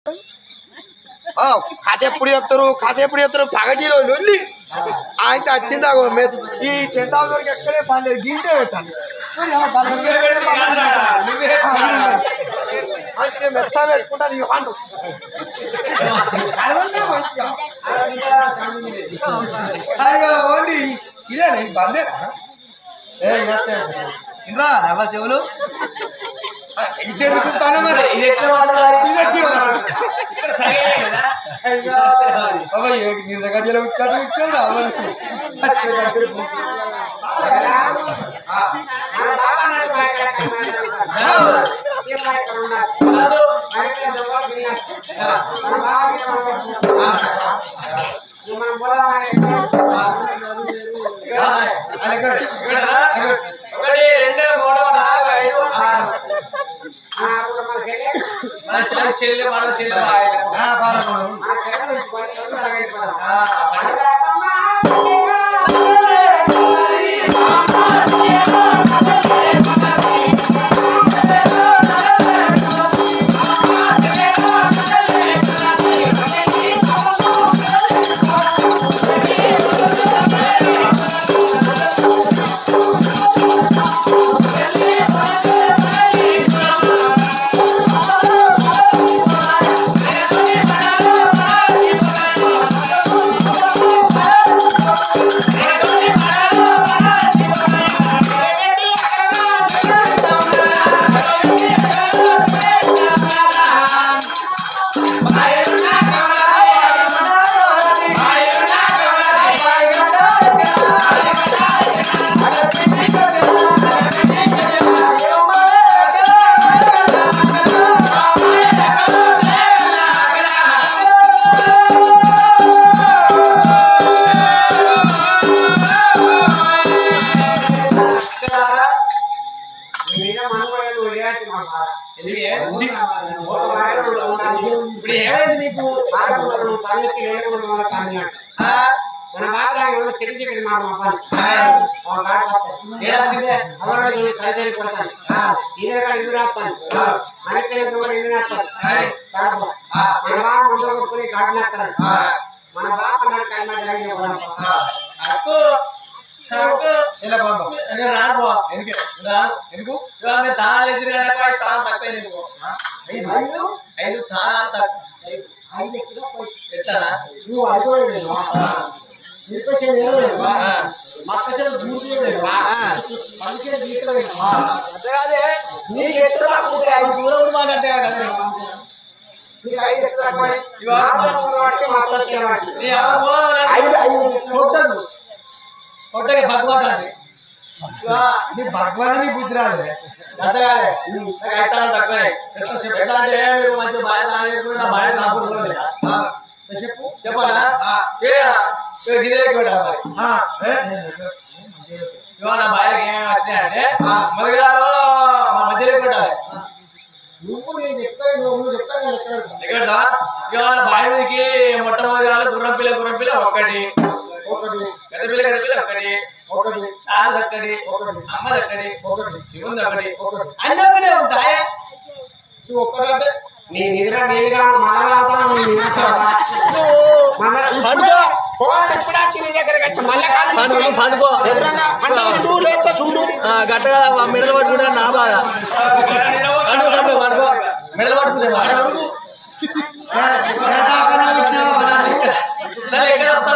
ఆ, కథ ఎప్పుడు చెప్తారు కథ ఎప్పుడు చెప్తారు పగటిలో లొల్లి అయితే వచ్చింది ఆ మె- ఈ చెంతావరికి ఎక్కడే పని గింటే పెట్టాలి అయితే మెత్త పెట్టుకుంటాను ఈ పండు అయ్యో ఓన్లీ ఇదే బందేనా ఏ ఇంద్రా నల్ల చెవులు ఇంకెందుకు తను మరి ఇది ఎట్లా నీ దగ్గర జల ఉచ్చారు ఉచ్చారు ఒకటి రెండు మూడు నాలుగు ఐదు ఆరు మన చెల్లి చెల్లి మన చెల్లి ఇప్పుడు ఏమైంది నీకు ఆ? మన బాధ చెడు చెడు మాట మా పని ఏమైంది? అవన్నీ సరిసరి కొడతాను ఇదే కాదు ఇది రాస్తాను మనకి కూడా ఇది రాస్తాను మన బాబు ముందు కొట్టుకుని గాడి నేస్తాడు మన బాబు అన్నాడు కైమా జరిగి అక్కు, అక్కు. ఇలా బాబా నేను రాను పో. ఎందుకు రాను. ఎందుకు ఇవాళ మీరు తాళాలు ఎదురు కనుక ఐదు తాళాలు తక్కువ నీకు. ఐదు తాళాలు తక్కువ ఎట్లా నువ్వు అయిపోయాడు నిర్పక్షం లేదు మక్కచెలు దూరం పనికే తీసుకోలేదు నీకు ఎట్లా రాకుంటే ఐదు దూరం మాట్లాడితే కదా నీకు ఐదు ఎట్లా రాకపోయి వాటికి మాట్లాడితే వాటికి నీ ఎవరు పో, ఐదు ఐదు కొట్టదు కొట్టకి పక్కపట్టాలి నీ భగవాని బుద్ధి రాదు అంతేగానే నాకు ఐదు తాళాలు తక్కువే ఎట్లా అంటే మీరు మంచి బాగా తాళాలు చేసుకుంటే నా బాగా కాపాడుకోలేదు చెప్పు చెప్పాలా ఏ, ఏ, గిదే కూడా మరి. ఇవాళ నా బాయకి ఏమేమి వచ్చినాయంటే మరిగాలో మా మధ్యలో కొట్టాలి నువ్వు నేను చెప్తాను నువ్వు చెప్తాను నేను ఎక్కడ ఎక్కడ ఇవాళ బావి మీదకి మొట్టమొదటి గుర్రం పిల్ల గుర్రం పిల్ల ఒక్కటి ఒకటి గద పిల్ల గద పిల్ల ఒక్కటి ఒకటి తాత దక్కడి ఒకటి అమ్మ దక్కడి ఒకటి శివుని దక్కడి ఒకటి అన్నీ ఒకటే ఉంటాయి నువ్వు ఒక్కడంటే నీ నిద్ర నీదిగా మాట్లాడతాను పండుకో నువ్వు లేకపోతే చూడు గట్టగా మెడలు పట్టుకుంటే నా బాధ పండుగ పండుకో మెడలు పట్టుకునే ఎక్కడ వస్తాను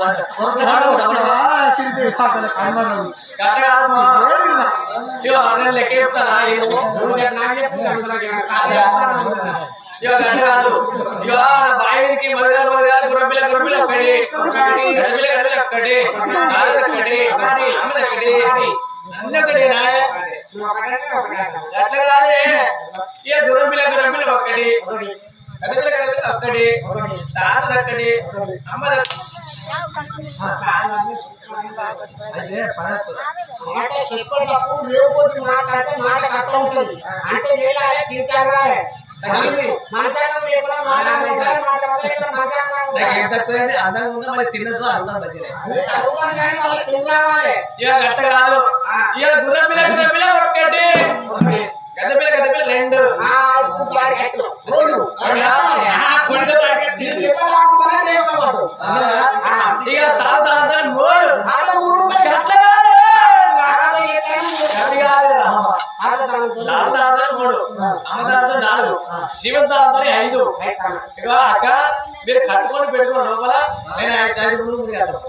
లెక్క చెప్తానా నువ్వు నాకు చెప్పు అందులో ఇక గంట కాదు ఇక నా బాయికి మరుగాలు మరుగాలు గుర్రపిల్ల గుర్రపిల్ల ఒక్కటి గడపిల్ల గడపిల్ల ఒక్కటి నాలుగు ఒక్కటి అమ్మది ఒక్కటి అన్ని ఒకటి నాయ నువ్వు ఒకటంటే ఒకటే అట్లా కాదే ఇక గుర్రపిల్ల గుర్రపిల్ల ఒక్కటి గడపిల్ల గడపిల్ల ఒక్కటి తాతది ఒక్కటి అమ్మది అయితే పడద్దు మాట చెప్పేటప్పుడు లేకపోతే మాట్లాడితే మాట కట్ట ఉంటుంది అంటే వేలాలి తింటారాలే మన చేతం లేకుండా మాట్లాడాలి మాట్లాడాలి నాకు మాట్లాడాలి ఏం తక్కువైంది అందంగా ఉన్నా మరి చిన్నదో అర్థం మధ్యనే అది తరుగుతాను కానీ వాళ్ళకి తిందావాలి ఇక గట్ట కాదు ఇక గుర్రపిల్ల గుర్రపిల్ల ఒక్కటి గద్దపిల్ల గద్దపిల్ల రెండు ఆ ఇప్పుడు జారి కట్టు కొడుకు ఇక తాత తాత మూడు నాలుగు తాత మూడు అమ్మ తాత నాలుగు శివ తాత ఐదు ఇక అక్క మీరు కట్టుకొని పెట్టుకోండి లోపల నేను ఐదు ఐదు ముందు ఉంది కదా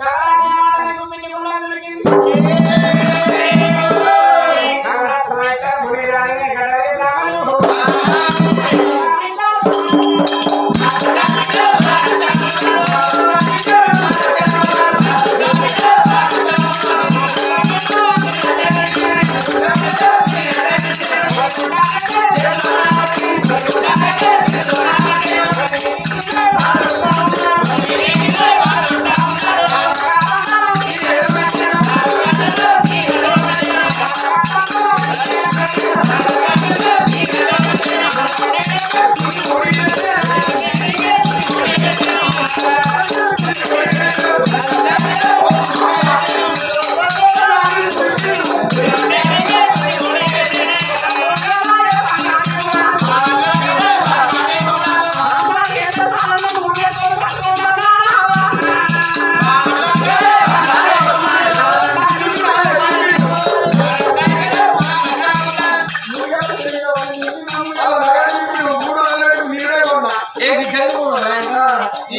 ఏ దిక్కు ఈ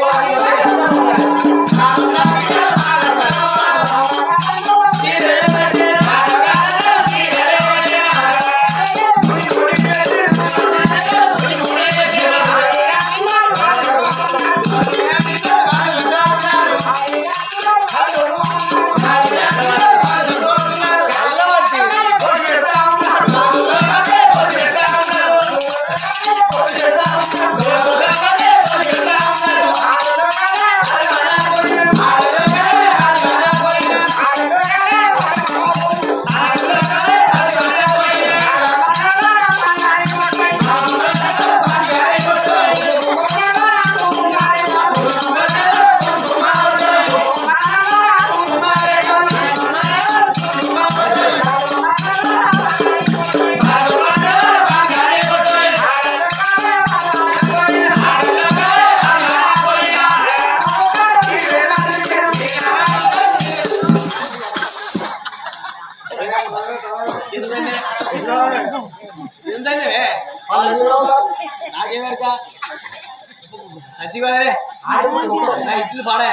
ఏంటంటే నాకేమేరక అతి కదరే నా ఇట్లు పాడే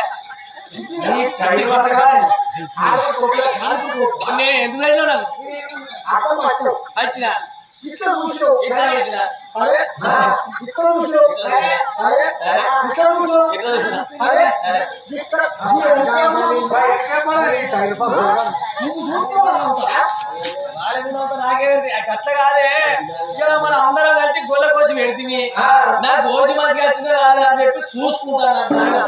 నేను ఎందుకు అయితే వచ్చిన ఇట్లా వచ్చిన ఎట్లా వచ్చిన నాకేమిటి అట్లా కాదే ఇలా మన అందరం కలిసి గొల్ల కోసి పెడుతుంది నా గోజు మంచిగా వచ్చిందో రాదు అని చెప్పి చూసుకుంటాను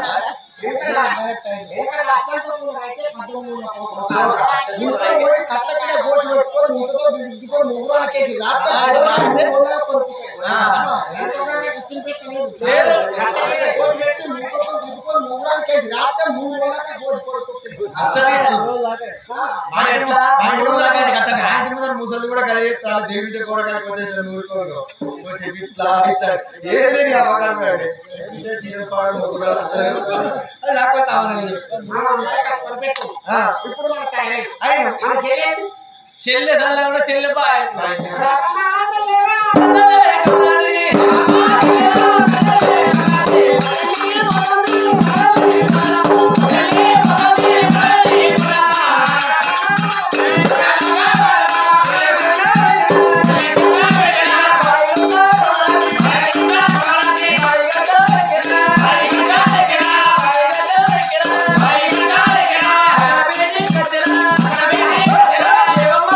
ముసలి కూడా కలిగిస్తారు జీవిత కూడా కాకపోతే నూరుకోరు ఏది అవకాశం లేకపోతే అవదని ఇప్పుడు మన తయారై అయినా మన చెల్లెలు చెల్లె సల్ల కూడా చెల్లె బాయ్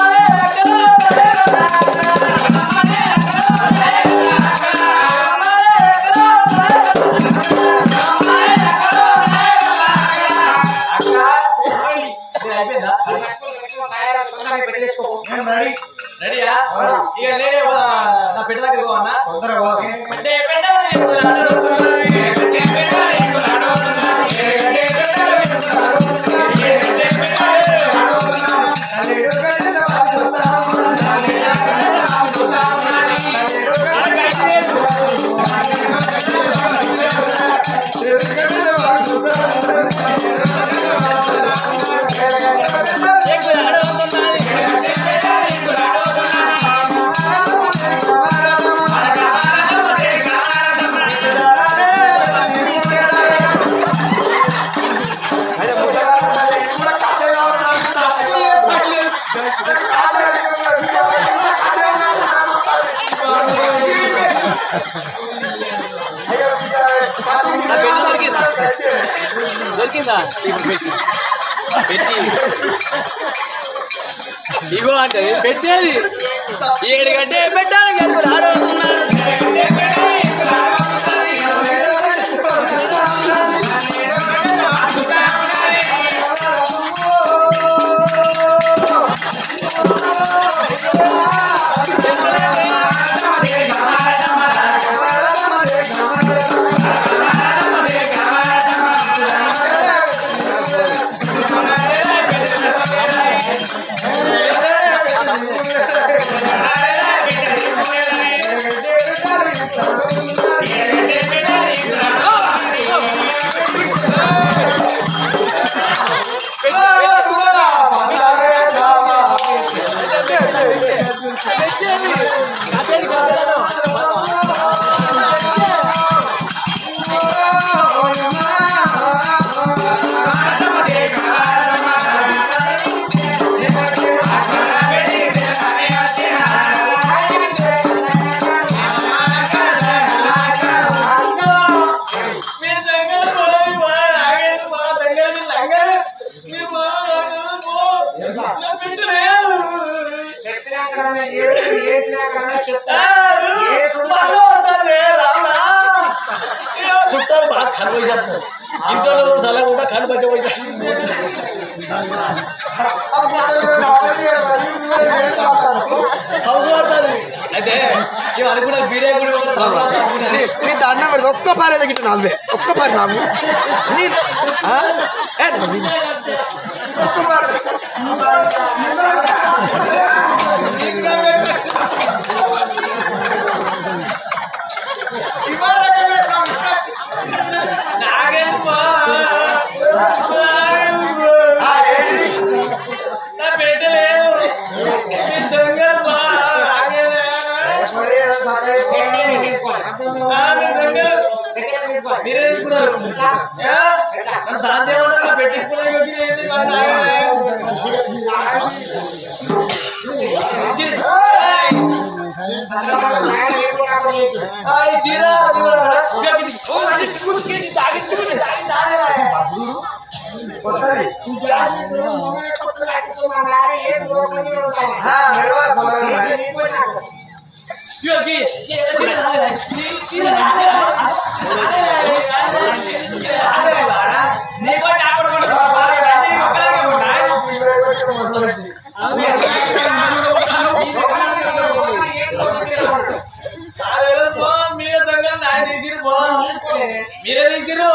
ఆ నా పెట్టి దొరికిందా దొరికిందా పెట్టి ఇగో అంటే పెట్టేది ఏడు గంటే పెట్టాలి కదా రాడు చుట్టాలు బాగా కనుగోయి చెప్తారు ఇంట్లో సలహా కూడా కను పచ్చబోయి హౌస్ పడుతుంది అయితే ఇవి అనుకున్న బీరే గుడి నీ- నీ దండం పెడితే ఒక్క పారే తగ్గిట్టు నవ్వే ఒక్క పారి నవ్వు నీ ఆ? ఏ నవ్వి. ఒక్క పారి. నాగేంపా నా పెట్టలేదు దొంగపా మీరే తీసుకున్నారు ఏ? నన్ను సాధ్యం ఉండదు పెట్టించుకునే చీర అది కూడా ఆ, మెడవ, మెడవ. నీకో నాకు మీరే దొంగ నాయ తీసిరు పో మీరే తీసిరు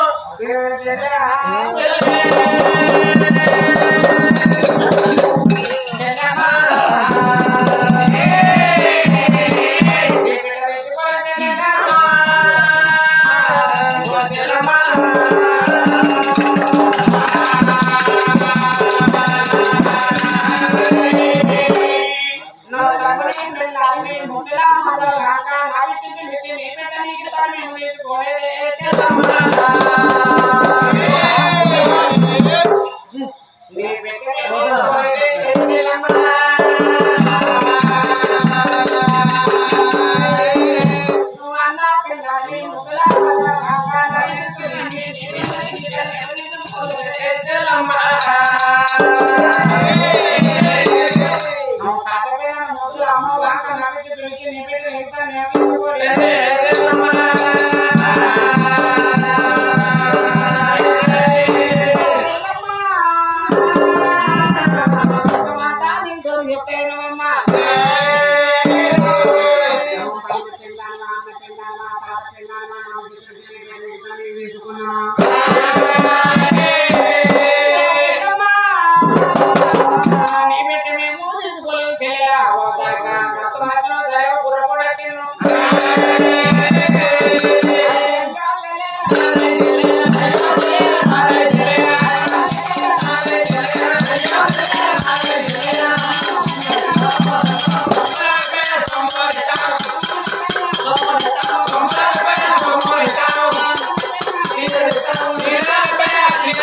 ఆ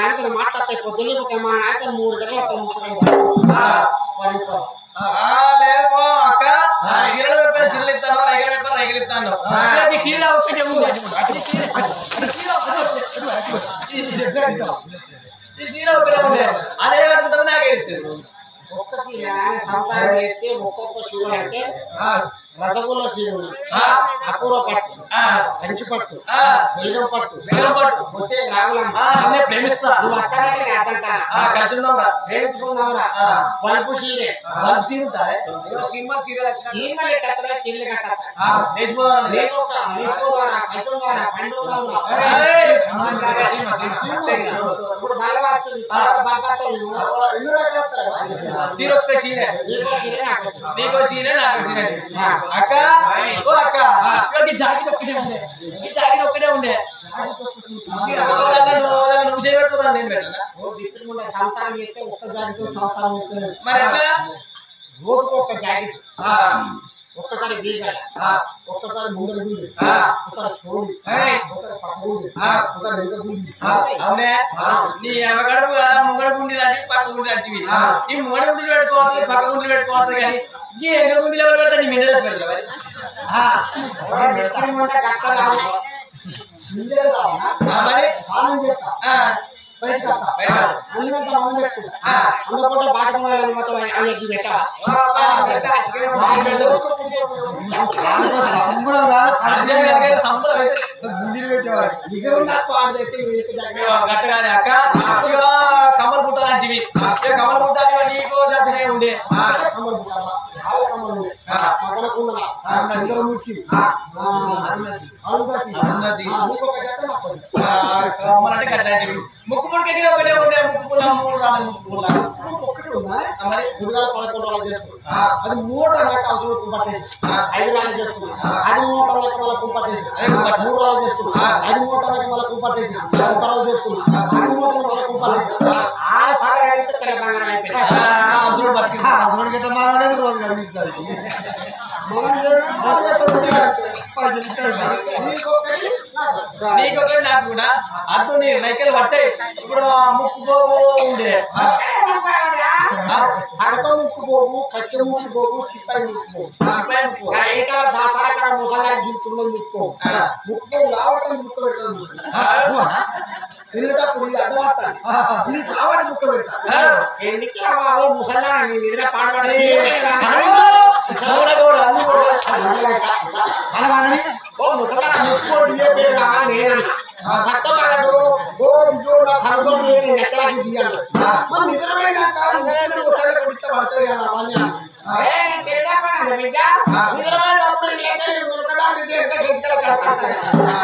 ఆయనతో మాట్లాడితే పొద్దున్నే పోతే మా ఆయనతో మూడు గంటలు అతను ముప్పై ఆ, లేదు అక్క చీరలు పెట్టిన చీరలు ఇస్తాను రైకలు పెట్టిన రైకలు ఇస్తాను ఈ చీర ఒక్కటే ఉంది ఈ చీర ఒక్కటే ఉంది అదే కట్టుకుంటుంది నాకే ఇస్తుంది ఒక్క సీర ఆయన సంసారం చేస్తే ఒక్కొక్క సీర అంటే రసగుల్ల సీర ఉంది అపూర్వ పట్టు ఆ, కంచి పట్టు ఆ, బెల్లం పట్టు బెల్లం పట్టు. వస్తే రాగులమ్మ ఆ, నిన్నే ప్రేమిస్తా నువ్వు అత్తనంటే నేను అత్తంటా ఆ, కలిసి ఉందాంరా ప్రేమించుకుందాంరా ఆ. పలుపు సీరే వాళ్ళు చీర ఉందా? సినిమా చీరలు వచ్చిన సీమలు ఎట్టత్తరా చీరలు కట్టత్తా లేచిపోదాం లేకొక్క లేచుకోదారా కట్టుదారా పండుగదారా ఏయ్! ఇప్పుడు బల్ల వచ్చింది తర్వాత బలపడుతుంది ఎన్ని రకాలు వస్తారా తీరొక్క చీర నీకో చీర నాకు చీర. నీకో చీర నాకు చీర అక్క ఓ అక్క ఇగో ఈ జాకెట్ ఒక్కటే ఉండే ఈ జాకెట్ ఒక్కటే ఉండే నువ్వు నువ్వు చేయబెట్టుకోదాన్ని నేను పెట్టాలా ఓ బిత్తులు ఉండే సంతానం చేస్తే ఒక్క జాకెట్ సంతానం చేస్తే మరి ఎట్లా రోజుకు ఒక్క జాకెట్ ఆ, ఒక్కసారి బీగాల ఆ, ఒక్కసారి ముందర గుండి ఆ. ఒకసారి చోడి ఏయ్. ఒకసారి పక్క గుండి ఆ. ఒకసారి వెనుక గుండి అవునే నీ ఎమగడుపు కదా ముంగడ గుండి లాంటి పక్క గుండి లాంటివి ఈ ముంగడ గుండి పెట్టుకోవద్దు పక్క గుండి పెట్టుకోవద్దు కానీ ఈ ఎదురు గుండి ఎవరు పెడతా నీ మీద పెడతా మరి ఆ, నెత్తిన ఉంటే కట్టాలి ముందే కావాలా ఆ, మరి స్నానం చేస్తా ఆ, బయటకు వస్తా బయటకు వస్తా. అందుకంత మంది పెట్టుకుంటా ఆ. అందుకుంటే బాట మొదలు మొత్తం అయ్యి పెట్టా అదే కాదు, సంబరం అయితే ఇగో గట్టగానే అక్క ఇగో కమల పుట్ట లాంటివి ఇగో కమల పుట్ట ఇగో నీకు జాతనే ఉండే చంద్రముఖి అరుంధతి. కమల అంటే గట్లాంటివి ముక్కు పుడికి ఒకటే ఉండే ముక్కు పుల్ల మూడు రావాలి ముక్కు పుల్ల ఆ, మరి అది మూట లెక్క అవసరం కుంపట్టేసి ఐదు రాళ్ళు చేసుకున్నా అది మూట లెక్క మళ్ళీ కుంపట్టేసి అదే కుంపట్ట. మూడు రాళ్ళు చేసుకున్నా అది మూట లెక్క మళ్ళీ కుంపట్టేసి ఒక రాళ్ళు చేసుకున్నా అది మూట మళ్ళీ కుంపట్టేసి ఆరు సార్లు అయితే తెల్ల బంగారం అయిపోయింది ఆ, అసురుడు బతికిండు. మనం నీకొక్కటి నాకు నీకొకటి నాకు కూడా అటు నీ రైకలు పట్టాయి ఇప్పుడు ఆ ముక్కు పోగు ఉండే ఆ, ఆ, అడక ముక్కు పోగు కట్టె ముక్కు పోగు చిత్తాయి ముక్కు పోగు అబ్బాయి ముక్కు. ఏటల దాతార కడ ముసలారి గింతుల్లో ముక్కు ఆ. ముక్కు పోగు లావటం ముక్కు పెడతాను ఆ, తినేటప్పుడు ఇది అడ్డమాస్తాను ఇది కావటి ముక్కు పెడతా ఆ. ఎందుకు బాబు ముసలారా నీ నిద్ర పాడబడి గౌడ గౌడ అల్లు గౌడ. ఓ ముసలారా ముక్కు డియే పేరు కావా నేనన్నా సత్తలాడు ఓ బిజో నా తనతో నేను ఎక్కడికి దిగాను మరి నిద్రపోయినాక ముక్కలు ముసలి కుడితే పడతాయి కదా అవన్నీ ఏ నేను తెలియకపోయినా బిడ్డ నిద్రపోయేటప్పుడు ఇళ్ళకి మునకదాడి చేస్తే గంటలు కడతాను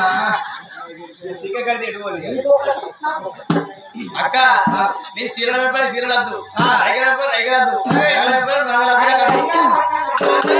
సిగ్గ కడితే ఎటు పోదు ఇక. అక్క నీ సీరల వెంపై సీరలు వద్దు రైగల వెంపై రైగలు వద్దు రైగల వెంపై రంగులు వద్దు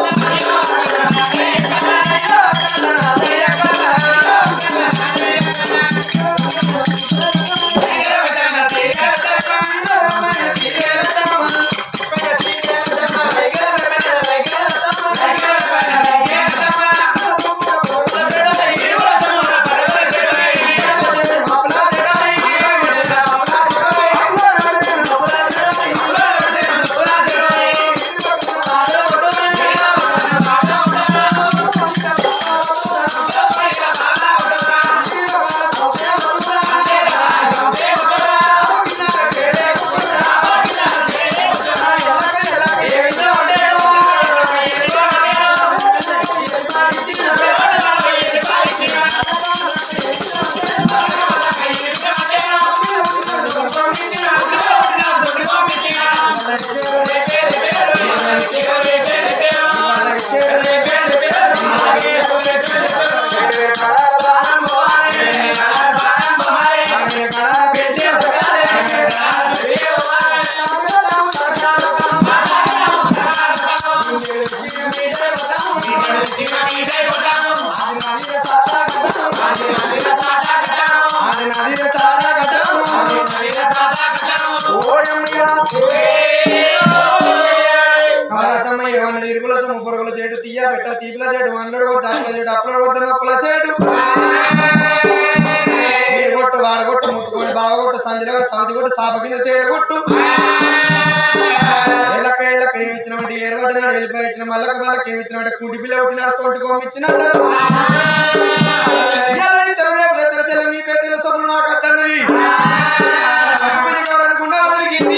భారతమ్మ ఏమన్నా ఇరుగులతో ముప్పరుగుల చేటు తీయ పెట్ట తీపిల చేటు అన్నడు కొట్టు అప్పుల చేటు అప్పుల కొడితే అప్పుల చేటు వీడు కొట్టు వాడు కొట్టు ముట్టుకొని బావ కొట్టు సంచి సందిలో సమితి కొట్టు సాప కింద తేలి కొట్టు ఎల్లక ఎల్లక ఏమి ఇచ్చినామంటే ఏర్పడినాడు వెళ్ళిపోయి ఇచ్చిన మల్లక మల్లక ఏమి ఇచ్చినామంటే కూటి పిల్ల పుట్టినాడు సొంటి కొమ్మి ఇచ్చినట్టు ఇలా ఇద్దరు రేపు ఇద్దరు తెల్ల మీ పెట్టిన సొమ్ము నాకు అద్దన్నది అనుకుంటా జరిగింది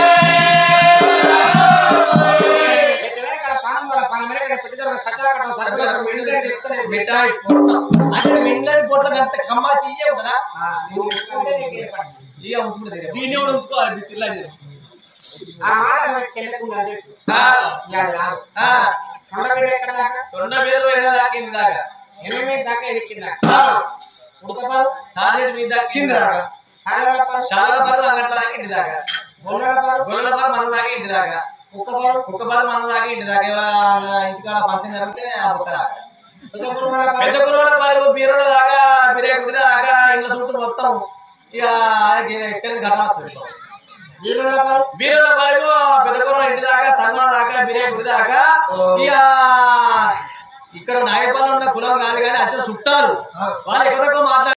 మిఠాయి పొట్ల అంటే మిఠాయి పొట్ల అంత కమ్మ తీయ కదా ఇక ఉంచుకుంటే తెలియదు. దీన్ని కూడా ఉంచుకోవాలి బిత్తిలా చేసి. ఆ మాట నాకు చెల్లకుండా చెప్పు. ఆ, ఇవాళ రాదు. ఆ, కొండ మీద ఎక్కడ దాకా? తొండ పేరు ఏదో దాకింది దాకా ఎనిమిది మీద దాకా ఎక్కిందా? ఆ, ఉడతపాలు, తాడేడు మీద కింద దాకింది దాకా. సాలవల పాలు, చాలా పరులు అంగట్ల దాకా ఇంటి దాకా బొల్లల పాలు, గొర్రెల పరు మన దాకా ఇంటి దాకా కుక్క పాలు, కుక్క పరు మన దాకా ఇంటి దాకా ఎవరైనా ఇంటికాడ ఫంక్షన్ జరిగితే ఆ కుక్క దాకా పెద్ద కురుమల పాలు, పెద్ద కురువుల పరుగు బీరుల దాకా బిరే గుడి దాకా ఇంట్లో చుట్టూ మొత్తం ఇక ఆయనకి ఎక్కడికి ఘటన వీరుల పాలు, బీరుల పరుగు పెద్ద కురువుల ఇంటి దాకా సంగమ దాకా బిరే గుడి దాకా ఇక ఇక్కడ నాయకులు ఉన్న కులం కాదు కానీ అచ్చ చుట్టాలు వాళ్ళు ఎక్కువ తక్కువ మాట్లాడారు